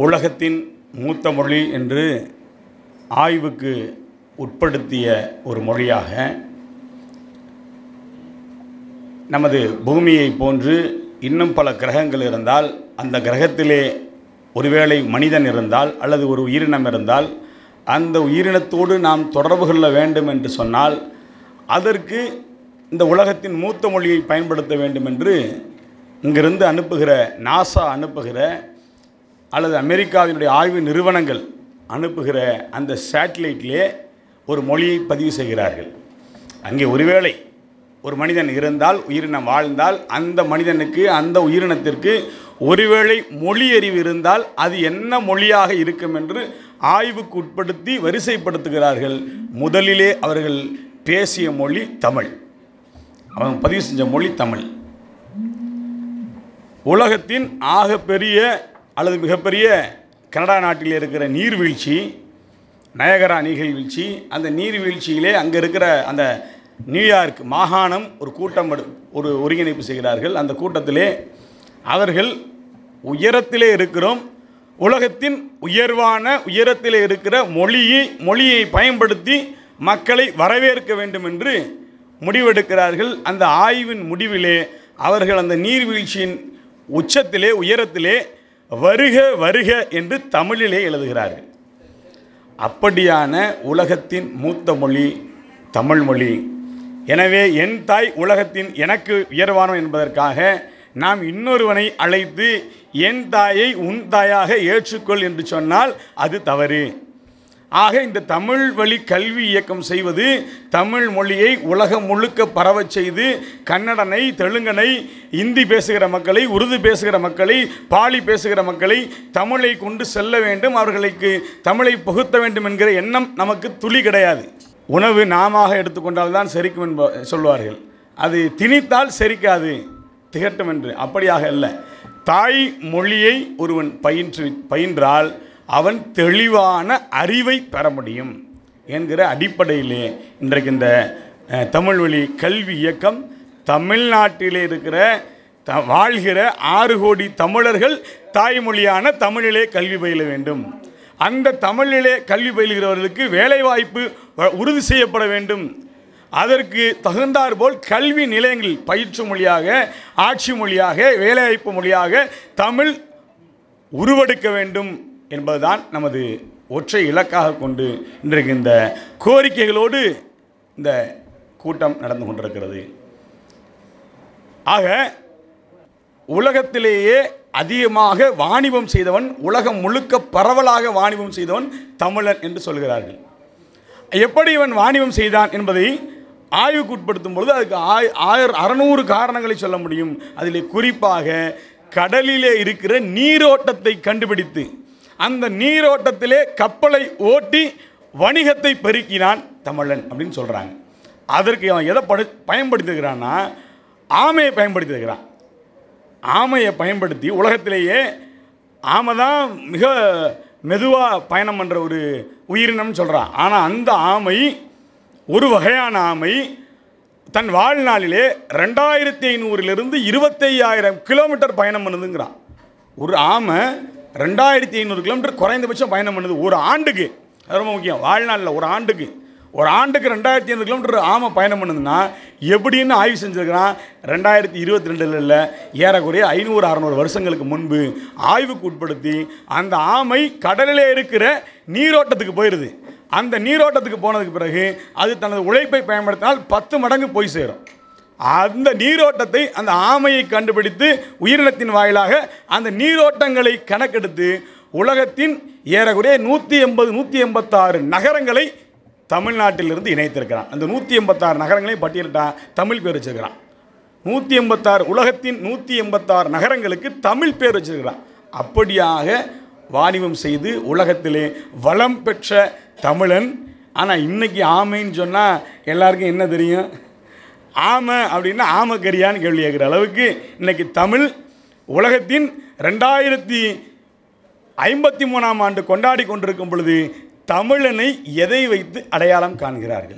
உலகத்தின் மூத்த மொழி என்று ஆய்வுக்கு உட்படுத்திய ஒரு மொழியாக நமது பூமியை போன்று இன்னும் பல கிரகங்கள் இருந்தால் அந்த கிரகத்திலே ஒருவேளை மனிதன் இருந்தால் அல்லது ஒரு உயிரினம் இருந்தால் அந்த உயிரினத்தோடு நாம் தொடர்பு கொள்ள வேண்டும் என்று சொன்னால் அதற்கு இந்த உலகத்தின் மூத்த மொழியை பயன்படுத்த வேண்டும் என்று இங்கிருந்து அனுப்புகிற நாசா அனுப்புகிற அல்லது அமெரிக்காவினுடைய ஆய்வு நிறுவனங்கள் அனுப்புகிற அந்த சேட்டலைட்லேயே ஒரு மொழியை பதிவு செய்கிறார்கள் அங்கே ஒருவேளை ஒரு மனிதன் இருந்தால் உயிரினம் வாழ்ந்தால் அந்த மனிதனுக்கு அந்த உயிரினத்திற்கு ஒருவேளை மொழி அறிவு இருந்தால் அது என்ன மொழியாக இருக்கும் என்று ஆய்வுக்கு உட்படுத்தி வரிசைப்படுத்துகிறார்கள் முதலிலே அவர்கள் பேசிய மொழி தமிழ் அவங்க பதிவு செஞ்ச மொழி தமிழ் உலகத்தின் ஆகப்பெரிய அல்லது மிகப்பெரிய கனடா நாட்டில் இருக்கிற நீர்வீழ்ச்சி நயகரா நீர்வீழ்ச்சி அந்த நீர்வீழ்ச்சியிலே அங்கே இருக்கிற அந்த நியூயார்க் மாகாணம் ஒரு கூட்டம் எடு- ஒரு ஒருங்கிணைப்பு செய்கிறார்கள் அந்த கூட்டத்திலே அவர்கள் உயரத்திலே இருக்கிறோம் உலகத்தின் உயர்வான உயரத்திலே இருக்கிற மொழியை மொழியை பயன்படுத்தி மக்களை வரவேற்க வேண்டும் என்று முடிவெடுக்கிறார்கள் அந்த ஆய்வின் முடிவிலே அவர்கள் அந்த நீர்வீழ்ச்சியின் உச்சத்திலே உயரத்திலே வருக வருக என்று தமிழிலே எழுதுகிறார்கள் அப்படியான உலகத்தின் மூத்த மொழி தமிழ் மொழி எனவே என் தாய் உலகத்தின் எனக்கு உயர்வானவன் என்பதற்காக நாம் இன்னொருவனை அழைத்து என் தாயை உன் தாயாக ஏற்றுக்கொள் என்று சொன்னால் அது தவறு ஆக இந்த தமிழ் வழி கல்வி இயக்கம் செய்வது தமிழ் மொழியை உலகம் முழுக்க பரவச் செய்து கன்னடனை தெலுங்கனை இந்தி பேசுகிற மக்களை உருது பேசுகிற மக்களை பாலி பேசுகிற மக்களை தமிழை கொண்டு செல்ல வேண்டும் அவர்களுக்கு தமிழை புகுத்த வேண்டும் என்கிற எண்ணம் நமக்கு துளி கிடையாது உணவு நாம எடுத்துக்கொண்டால் தான் செரிக்கும் என்ப சொல்வார்கள் அது திணித்தால் செரிக்காது திகட்டும் என்று அப்படியாக அல்ல தாய் மொழியை ஒருவன் பயின்று பயின்றால் அவன் தெளிவான அறிவை பெற முடியும் என்கிற அடிப்படையிலே இன்றைக்கு இந்த அஹ், தமிழ் வழி கல்வி இயக்கம் தமிழ்நாட்டிலே இருக்கிற த வாழ்கிற ஆறு கோடி தமிழர்கள் தாய்மொழியான தமிழிலே கல்வி பயில வேண்டும் அந்த தமிழிலே கல்வி பயிலுகிறவர்களுக்கு வேலைவாய்ப்பு வ- உறுதி செய்யப்பட வேண்டும் அதற்கு தகுந்தாற்போல் கல்வி நிலையங்களில் பயிற்சி மொழியாக ஆட்சி மொழியாக வேலைவாய்ப்பு மொழியாக தமிழ் உருவெடுக்க வேண்டும் என்பதுதான் நமது ஒற்றை இலக்காக கொண்டு இன்றைக்கு இந்த கோரிக்கைகளோடு இந்த கூட்டம் நடந்து கொண்டிருக்கிறது ஆக உலகத்திலேயே அதிகமாக வாணிபம் செய்தவன் உலகம் முழுக்க பரவலாக வாணிபம் செய்தவன் தமிழன் என்று சொல்கிறார்கள் எப்படி இவன் வாணிபம் செய்தான் என்பதை ஆய்வுக்கு உட்படுத்தும் பொழுது அதுக்கு ஆய் ஆயிர அறநூறு காரணங்களை சொல்ல முடியும் அதில் குறிப்பாக கடலிலே இருக்கிற நீரோட்டத்தை கண்டுபிடித்து அந்த நீரோட்டத்திலே கப்பலை ஓட்டி வணிகத்தை பெருக்கினான் தமிழன் அப்படின்னு சொல்கிறாங்க அதற்கு அவன் எதை படு பயன்படுத்துகிறான்னா ஆமையை பயன்படுத்தியிருக்கிறான் ஆமையை பயன்படுத்தி உலகத்திலேயே ஆமை தான் மிக மெதுவாக பயணம் பண்ணுற ஒரு உயிரினம்னு சொல்கிறான் ஆனால் அந்த ஆமை ஒரு வகையான ஆமை தன் வாழ்நாளிலே ரெண்டாயிரத்தி ஐநூறிலிருந்து இருபத்தையாயிரம் கிலோமீட்டர் பயணம் பண்ணுதுங்கிறான் ஒரு ஆமை ரெண்டாயிரத்தி ஐநூறு கிலோமீட்டர் குறைந்தபட்சம் பயணம் பண்ணுது ஒரு ஆண்டுக்கு அது ரொம்ப முக்கியம் வாழ்நாளில் ஒரு ஆண்டுக்கு ஒரு ஆண்டுக்கு ரெண்டாயிரத்தி ஐநூறு கிலோமீட்டர் ஆமை பயணம் பண்ணுதுன்னா எப்படின்னு ஆய்வு செஞ்சுருக்கிறான் ரெண்டாயிரத்தி இருபத்தி ரெண்டில் இல்லை ஏறக்குறைய ஐநூறு அறநூறு வருஷங்களுக்கு முன்பு ஆய்வுக்கு உட்படுத்தி அந்த ஆமை கடலிலே இருக்கிற நீரோட்டத்துக்கு போயிடுது அந்த நீரோட்டத்துக்கு போனதுக்கு பிறகு அது தனது உழைப்பை பயன்படுத்தினால் பத்து மடங்கு போய் சேரும் அந்த நீரோட்டத்தை அந்த ஆமையை கண்டுபிடித்து உயிரினத்தின் வாயிலாக அந்த நீரோட்டங்களை கணக்கெடுத்து உலகத்தின் ஏறக்குறைய நூற்றி எண்பது நூற்றி எண்பத்தாறு நகரங்களை தமிழ்நாட்டிலிருந்து இணைத்திருக்கிறான் அந்த நூற்றி எண்பத்தாறு நகரங்களையும் பட்டியலிட்டான் தமிழ் பேர் வச்சிருக்கிறான் நூற்றி எண்பத்தாறு உலகத்தின் நூற்றி எண்பத்தாறு நகரங்களுக்கு தமிழ் பேர் வச்சிருக்கிறான் அப்படியாக வாணிபம் செய்து உலகத்திலே வளம் பெற்ற தமிழன் ஆனால் இன்னைக்கு ஆமைன்னு சொன்னால் எல்லாருக்கும் என்ன தெரியும் ஆமை அப்படின்னா ஆமக்கரியான்னு கேள்வி கேட்குற அளவுக்கு இன்னைக்கு தமிழ் உலகத்தின் ரெண்டாயிரத்தி ஐம்பத்தி மூணாம் ஆண்டு கொண்டாடி கொண்டிருக்கும் பொழுது தமிழனை எதை வைத்து அடையாளம் காண்கிறார்கள்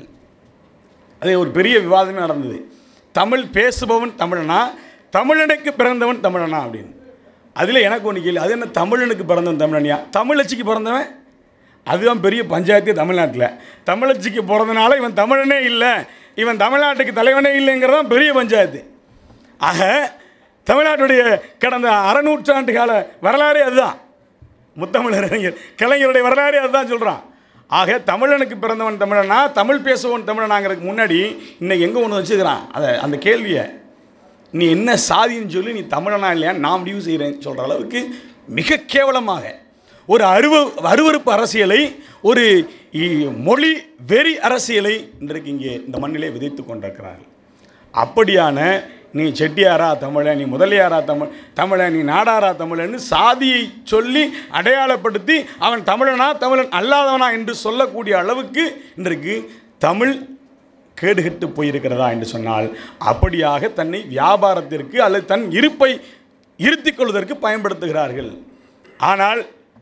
அது ஒரு பெரிய விவாதமே நடந்தது தமிழ் பேசுபவன் தமிழனா தமிழனுக்கு பிறந்தவன் தமிழனா அப்படின்னு அதில் எனக்கு ஒன்று கேள்வி அது என்ன தமிழனுக்கு பிறந்தவன் தமிழனியா தமிழச்சிக்கு பிறந்தவன் அதுதான் பெரிய பஞ்சாயத்து தமிழ்நாட்டில் தமிழச்சிக்கு பிறந்தனால இவன் தமிழனே இல்லை இவன் தமிழ்நாட்டுக்கு தலைவனே இல்லைங்கிறது தான் பெரிய பஞ்சாயத்து ஆக தமிழ்நாட்டுடைய கடந்த அறநூற்றாண்டு கால வரலாறே அதுதான் முத்தமிழர் அறிஞர் கலைஞருடைய வரலாறே அதுதான் சொல்கிறான் ஆக தமிழனுக்கு பிறந்தவன் தமிழனா தமிழ் பேசுவவன் தமிழனாங்கிறதுக்கு முன்னாடி இன்னைக்கு எங்கே ஒன்று வச்சுக்கிறான் அதை அந்த கேள்வியை நீ என்ன சாதின்னு சொல்லி நீ தமிழனா இல்லையா நான் முடிவு செய்கிறேன்னு சொல்கிற அளவுக்கு மிக கேவலமாக ஒரு அருவ அருவருப்பு அரசியலை ஒரு இ- மொழி வெறி அரசியலை இன்றைக்கு இங்கே இந்த மண்ணிலே விதைத்து கொண்டிருக்கிறார்கள் அப்படியான நீ செட்டியாரா தமிழன் நீ முதலியாரா தமிழ் தமிழன் நீ நாடாரா தமிழன்னு சாதியை சொல்லி அடையாளப்படுத்தி அவன் தமிழனா தமிழன் அல்லாதவனா என்று சொல்லக்கூடிய அளவுக்கு இன்றைக்கு தமிழ் கேடுகெட்டு போயிருக்கிறதா என்று சொன்னால் அப்படியாக தன்னை வியாபாரத்திற்கு அல்லது தன் இருப்பை இருத்திக் கொள்வதற்கு பயன்படுத்துகிறார்கள் ஆனால்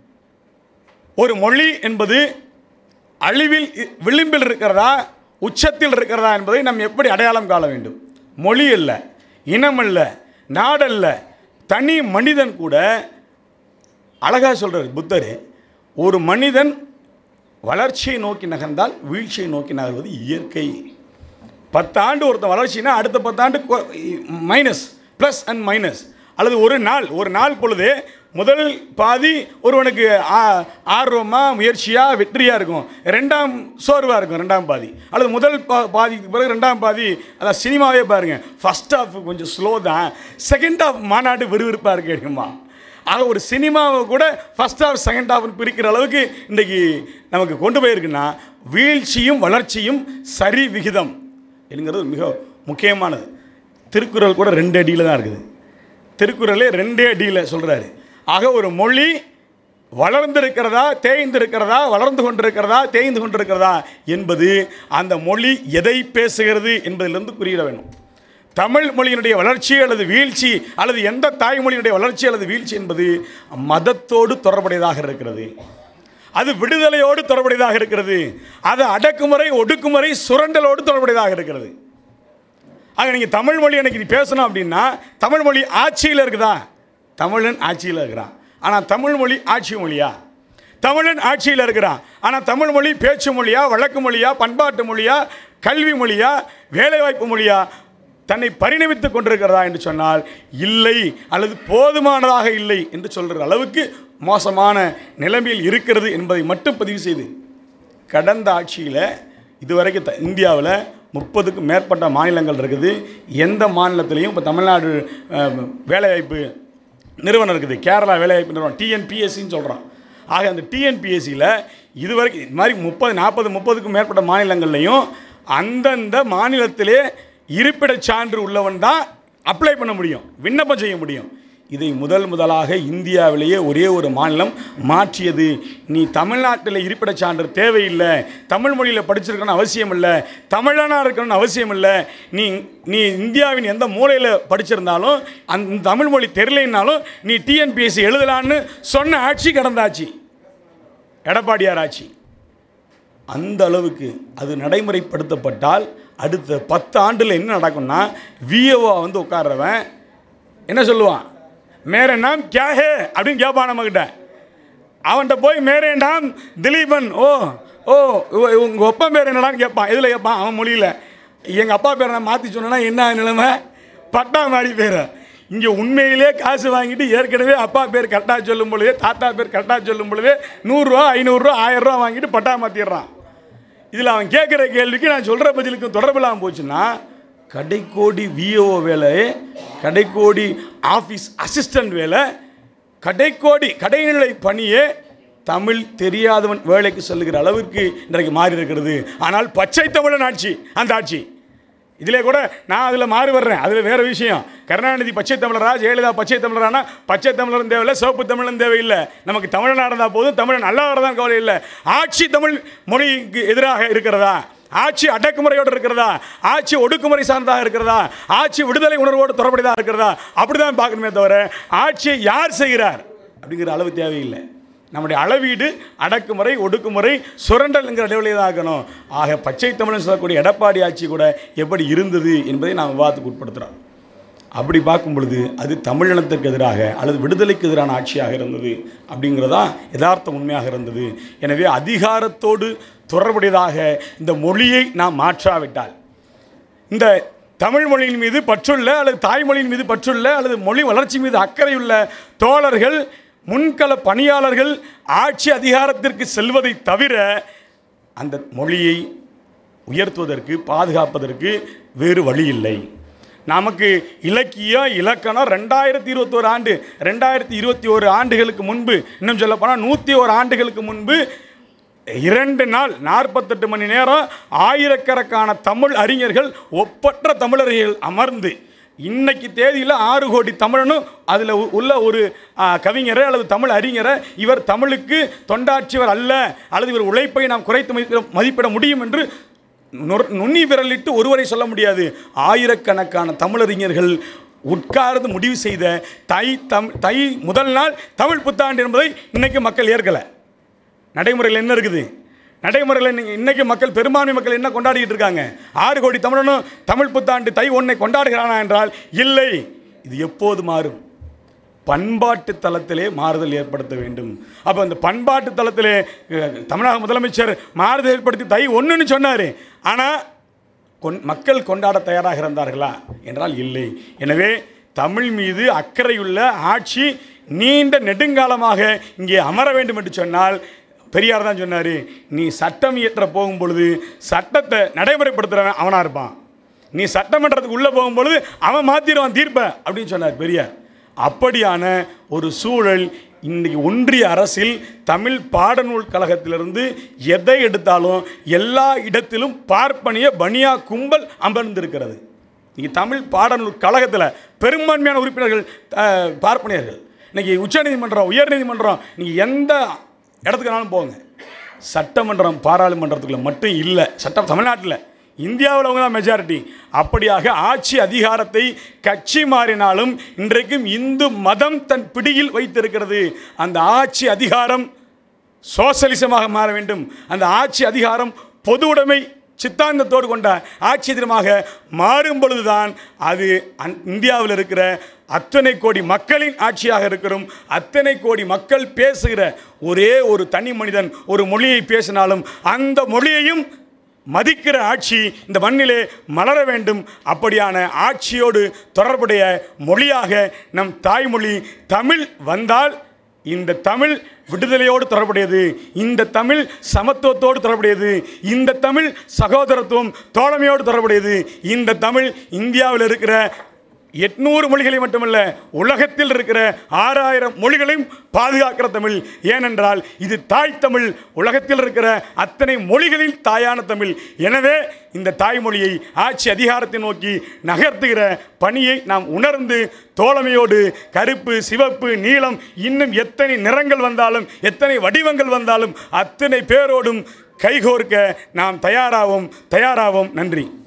ஒரு மொழி என்பது அழிவில் இ- விளிம்பில் இருக்கிறதா உச்சத்தில் இருக்கிறதா என்பதை நாம் எப்படி அடையாளம் காண வேண்டும் மொழி அல்ல இனம் அல்ல நாடல்ல தனி மனிதன் கூட அழகாக சொல்கிறார் புத்தர் ஒரு மனிதன் வளர்ச்சியை நோக்கி நகர்ந்தால் வீழ்ச்சியை நோக்கி நகர்வது இயற்கை பத்தாண்டு ஒருத்தன் வளர்ச்சினா அடுத்த பத்தாண்டு மைனஸ் ப்ளஸ் அண்ட் மைனஸ் அல்லது ஒரு நாள் ஒரு நாள் பொழுது முதல் பாதி ஒருவனுக்கு ஆ- ஆர்வமா முயற்சியாக வெற்றியாக இருக்கும் ரெண்டாம் சோர்வாக இருக்கும் ரெண்டாம் பாதி அல்லது முதல் பா பாதிக்கு பிறகு ரெண்டாம் பாதி அதான் சினிமாவே பாருங்கள் ஃபஸ்ட் ஹாஃப் கொஞ்சம் ஸ்லோ தான் செகண்ட் ஹாஃப் மாநாடு விறுவிறுப்பாக இருக்கு அப்படிமா ஆக ஒரு சினிமாவை கூட ஃபஸ்ட் ஹாஃப் செகண்ட் ஹாஃப்னு பிரிக்கிற அளவுக்கு இன்றைக்கி நமக்கு கொண்டு போயிருக்குன்னா வீழ்ச்சியும் வளர்ச்சியும் சரி விகிதம் என்கிறது மிக முக்கியமானது திருக்குறள் கூட ரெண்டு அடியில் தான் இருக்குது திருக்குறளே ரெண்டே அடியில் சொல்கிறாரு ஆக ஒரு மொழி வளர்ந்திருக்கிறதா தேய்ந்திருக்கிறதா வளர்ந்து கொண்டிருக்கிறதா தேய்ந்து கொண்டிருக்கிறதா என்பது அந்த மொழி எதை பேசுகிறது என்பதிலிருந்து குறியிட வேண்டும் தமிழ் மொழியினுடைய வளர்ச்சி அல்லது வீழ்ச்சி அல்லது எந்த தாய்மொழியினுடைய வளர்ச்சி அல்லது வீழ்ச்சி என்பது மதத்தோடு தொடர்புடையதாக இருக்கிறது அது விடுதலையோடு தொடர்புடையதாக இருக்கிறது அது அடக்குமுறை ஒடுக்குமுறை சுரண்டலோடு தொடர்புடையதாக இருக்கிறது ஆக நீங்கள் தமிழ் மொழி எனக்கு நீ பேசணும் அப்படின்னா தமிழ் மொழி ஆட்சியில் இருக்குதா தமிழன் ஆட்சியில் இருக்கிறான் ஆனால் தமிழ் மொழி ஆட்சி மொழியா தமிழன் ஆட்சியில் இருக்கிறான் ஆனால் தமிழ் மொழி பேச்சு மொழியா வழக்கு மொழியா பண்பாட்டு மொழியா கல்வி மொழியா வேலைவாய்ப்பு மொழியா தன்னை பரிணமித்துக் கொண்டிருக்கிறதா என்று சொன்னால் இல்லை அல்லது போதுமானதாக இல்லை என்று சொல்கிற அளவுக்கு மோசமான நிலைமையில் இருக்கிறது என்பதை மட்டும் பதிவு செய்து கடந்த ஆட்சியில் இதுவரைக்கும் த இந்தியாவில் முப்பதுக்கும் மேற்பட்ட மாநிலங்கள் இருக்குது எந்த மாநிலத்திலையும் இப்போ தமிழ்நாடு அஹ், வேலைவாய்ப்பு நிறுவனம் இருக்குது கேரளா வேலைவாய்ப்பு நிறுவனம் டிஎன்பிஎஸ்சின்னு சொல்கிறோம் ஆக அந்த டிஎன்பிஎஸ்சியில் இதுவரைக்கும் இது மாதிரி முப்பது நாற்பது முப்பதுக்கும் மேற்பட்ட மாநிலங்கள்லையும் அந்தந்த மாநிலத்திலே இருப்பிடச் சான்று உள்ளவன் தான் அப்ளை பண்ண முடியும் விண்ணப்பம் செய்ய முடியும் இதை முதல் முதலாக இந்தியாவிலேயே ஒரே ஒரு மாநிலம் மாற்றியது நீ தமிழ்நாட்டில் இருப்பிடச் சான்று தேவையில்லை தமிழ் மொழியில் படிச்சிருக்கணும் அவசியம் இல்லை தமிழனாக இருக்கணும்னு அவசியம் இல்லை நீ நீ இந்தியாவின் எந்த மூலையில் படிச்சிருந்தாலும் அந்த தமிழ் மொழி தெரியலைன்னாலும் நீ டிஎன்பிஎஸ்சி எழுதலான்னு சொன்ன ஆட்சி கடந்தாச்சு எடப்பாடியார் ஆட்சி அந்த அளவுக்கு அது நடைமுறைப்படுத்தப்பட்டால் அடுத்த பத்து ஆண்டில் என்ன நடக்கும்னா விஏஓ வந்து உட்கார்றவன் என்ன சொல்லுவான் மேரே நாம் கியா ஹே அப்படின்னு கேட்பான் நம்மக்கிட்ட அவன்கிட்ட போய் மேரே நாம் திலீபன் ஓ ஓ உங்கள் அப்பா பேர் என்னடான்னு கேட்பான் எதில் கேட்பான் அவன் மொழியில் எங்கள் அப்பா பேரை நான் மாற்றி சொன்னேன்னா என்ன நிலைமை பட்டா மாடி பேர் இங்கே உண்மையிலே காசு வாங்கிட்டு ஏற்கனவே அப்பா பேர் கரெக்டாக சொல்லும் பொழுதே தாத்தா பேர் கரெக்டாக சொல்லும் பொழுதே நூறுரூவா ஐநூறுரூவா ஆயிரரூவா வாங்கிட்டு பட்டா மாற்றிடுறான் இதில் அவன் கேட்குற கேள்விக்கு நான் சொல்கிற பதிலுக்கும் தொடர்பு இல்லாமல் போச்சுன்னா கடைக்கோடி விஓ வேலை கடைக்கோடி ஆஃபீஸ் அசிஸ்டன்ட் வேலை கடைக்கோடி கடைநிலை பணியே தமிழ் தெரியாதவன் வேலைக்கு செல்லுகிற அளவிற்கு இன்றைக்கு மாறி இருக்கிறது ஆனால் பச்சை தமிழன் ஆட்சி அந்த ஆட்சி இதிலே கூட நான் அதில் மாறி வர்றேன் அதில் வேறு விஷயம் கருணாநிதி பச்சை தமிழரா ஜெயலலிதா பச்சை தமிழரானா பச்சை தமிழரும் தேவையில்லை சிவப்பு தமிழன் தேவையில்லை நமக்கு தமிழனாக இருந்தால் போதும் தமிழன் நல்லா தான் கவலை இல்லை ஆட்சி தமிழ் மொழிக்கு எதிராக இருக்கிறதா ஆட்சி அடக்குமுறையோடு இருக்கிறதா ஆட்சி ஒடுக்குமுறை சார்ந்ததாக இருக்கிறதா ஆட்சி விடுதலை உணர்வோடு தொடர்புடையதாக இருக்கிறதா அப்படி தான் பார்க்கணுமே தவிர ஆட்சியை யார் செய்கிறார் அப்படிங்கிற அளவு தேவையில்லை நம்முடைய அளவீடு அடக்குமுறை ஒடுக்குமுறை சுரண்டல்ங்கிற அளவிலே தான் ஆக்கணும் ஆக பச்சை தமிழன் சொல்லக்கூடிய எடப்பாடி ஆட்சி கூட எப்படி இருந்தது என்பதை நாம் விவாதத்துக்கு உட்படுத்துகிறோம் அப்படி பார்க்கும் பொழுது அது தமிழினத்திற்கு எதிராக அல்லது விடுதலைக்கு எதிரான ஆட்சியாக இருந்தது அப்படிங்கிறதா யதார்த்த உண்மையாக இருந்தது எனவே அதிகாரத்தோடு தொடர்புடையதாக இந்த மொழியை நாம் மாற்றாவிட்டால் இந்த தமிழ் மொழியின் மீது பற்றுள்ள அல்லது தாய்மொழியின் மீது பற்றுள்ள அல்லது மொழி வளர்ச்சி மீது அக்கறையுள்ள தோழர்கள் முன்கள பணியாளர்கள் ஆட்சி அதிகாரத்திற்கு செல்வதை தவிர அந்த மொழியை உயர்த்துவதற்கு பாதுகாப்பதற்கு வேறு வழி இல்லை நமக்கு இலக்கியம் இலக்கணம் ரெண்டாயிரத்தி இருபத்தோரு ஆண்டு ரெண்டாயிரத்தி இருபத்தி ஒரு ஆண்டுகளுக்கு முன்பு இன்னும் சொல்லப்போனால் நூற்றி ஒரு ஆண்டுகளுக்கு முன்பு இரண்டு நாள் நாற்பத்தெட்டு மணி நேரம் ஆயிரக்கணக்கான தமிழ் அறிஞர்கள் ஒப்பற்ற தமிழர்கள் அமர்ந்து இன்னைக்கு தேதியில் ஆறு கோடி தமிழனும் அதில் உள்ள ஒரு ஆ, கவிஞரை அல்லது தமிழ் அறிஞரை இவர் தமிழுக்கு தொண்டாற்றியவர் அல்ல அல்லது இவர் உழைப்பை நாம் குறைத்து மதிப்பிட மதிப்பிட முடியும் என்று நுர்- நுண்ணி விரலிட்டு ஒருவரை சொல்ல முடியாது ஆயிரக்கணக்கான தமிழறிஞர்கள் உட்கார்ந்து முடிவு செய்த தை தம் தை முதல் நாள் தமிழ் புத்தாண்டு என்பதை இன்னைக்கு மக்கள் ஏற்கலை நடைமுறையில் என்ன இருக்குது நடைமுறையில் இன்னைக்கு இன்னைக்கு மக்கள் பெரும்பான்மை மக்கள் என்ன கொண்டாடிட்டு இருக்காங்க ஆறு கோடி தமிழனும் தமிழ் புத்தாண்டு தை ஒன்றை கொண்டாடுகிறானா என்றால் இல்லை இது எப்போது மாறும் பண்பாட்டு தளத்திலே மாறுதல் ஏற்படுத்த வேண்டும் அப்போ அந்த பண்பாட்டு தளத்திலே அஹ், தமிழக முதலமைச்சர் மாறுதல் ஏற்படுத்தி தை ஒன்றுன்னு சொன்னார் ஆனால் கொன் மக்கள் கொண்டாட தயாராக இருந்தார்களா என்றால் இல்லை எனவே தமிழ் மீது அக்கறையுள்ள ஆட்சி நீண்ட நெடுங்காலமாக இங்கே அமர வேண்டும் என்று சொன்னால் பெரியார் தான் சொன்னார் நீ சட்டம் இயற்ற போகும் பொழுது சட்டத்தை நடைமுறைப்படுத்துகிறவன் அவனாக இருப்பான் நீ சட்டமன்றத்துக்கு உள்ளே போகும்பொழுது அவன் மாற்றிடுவான் தீர்ப்ப அப்படின்னு சொன்னார் பெரியார் அப்படியான ஒரு சூழல் இன்றைக்கி ஒன்றிய அரசில் தமிழ் பாடநூல் கழகத்திலிருந்து எதை எடுத்தாலும் எல்லா இடத்திலும் பார்ப்பனிய பனியா கும்பல் அமர்ந்திருக்கிறது இன்னைக்கு தமிழ் பாடநூல் கழகத்தில் பெரும்பான்மையான உறுப்பினர்கள் அஹ், பார்ப்பனியர்கள் இன்னைக்கு உச்சநீதிமன்றம் உயர்நீதிமன்றம் நீங்கள் எந்த இடத்துக்குனாலும் போங்க சட்டமன்றம் பாராளுமன்றத்துக்குள்ள மட்டும் இல்லை சட்டம் தமிழ்நாட்டில் இந்தியாவில் அவங்க தான் மெஜாரிட்டி அப்படியாக ஆட்சி அதிகாரத்தை கட்சி மாறினாலும் இன்றைக்கும் இந்து மதம் தன் பிடியில் வைத்திருக்கிறது அந்த ஆட்சி அதிகாரம் சோசலிசமாக மாற வேண்டும் அந்த ஆட்சி அதிகாரம் பொது உடைமை சித்தாந்தத்தோடு கொண்ட ஆட்சி அதிகாரமாக மாறும் பொழுதுதான் அது அந் இந்தியாவில் இருக்கிற அத்தனை கோடி மக்களின் ஆட்சியாக இருக்கிறோம் அத்தனை கோடி மக்கள் பேசுகிற ஒரே ஒரு தனி மனிதன் ஒரு மொழியை பேசினாலும் அந்த மொழியையும் மதிக்கிற ஆட்சி இந்த மண்ணிலே மலர வேண்டும் அப்படியான ஆட்சியோடு தொடர்புடைய மொழியாக நம் தாய்மொழி தமிழ் வந்தால் இந்த தமிழ் விடுதலையோடு தொடர்புடையது இந்த தமிழ் சமத்துவத்தோடு தொடர்புடையது இந்த தமிழ் சகோதரத்துவம் தோழமையோடு தொடர்புடையது இந்த தமிழ் இந்தியாவில் இருக்கிற எட்நூறு மொழிகளை மட்டுமல்ல உலகத்தில் இருக்கிற ஆறாயிரம் மொழிகளையும் பாதுகாக்கிற தமிழ் ஏனென்றால் இது தாய் தமிழ் உலகத்தில் இருக்கிற அத்தனை மொழிகளில் தாயான தமிழ் எனவே இந்த தாய்மொழியை ஆட்சி அதிகாரத்தை நோக்கி நகர்த்துகிற பணியை நாம் உணர்ந்து தோழமையோடு கருப்பு சிவப்பு நீலம் இன்னும் எத்தனை நிறங்கள் வந்தாலும் எத்தனை வடிவங்கள் வந்தாலும் அத்தனை பேரோடும் கைகோர்க்க நாம் தயாராவோம் தயாராவோம் நன்றி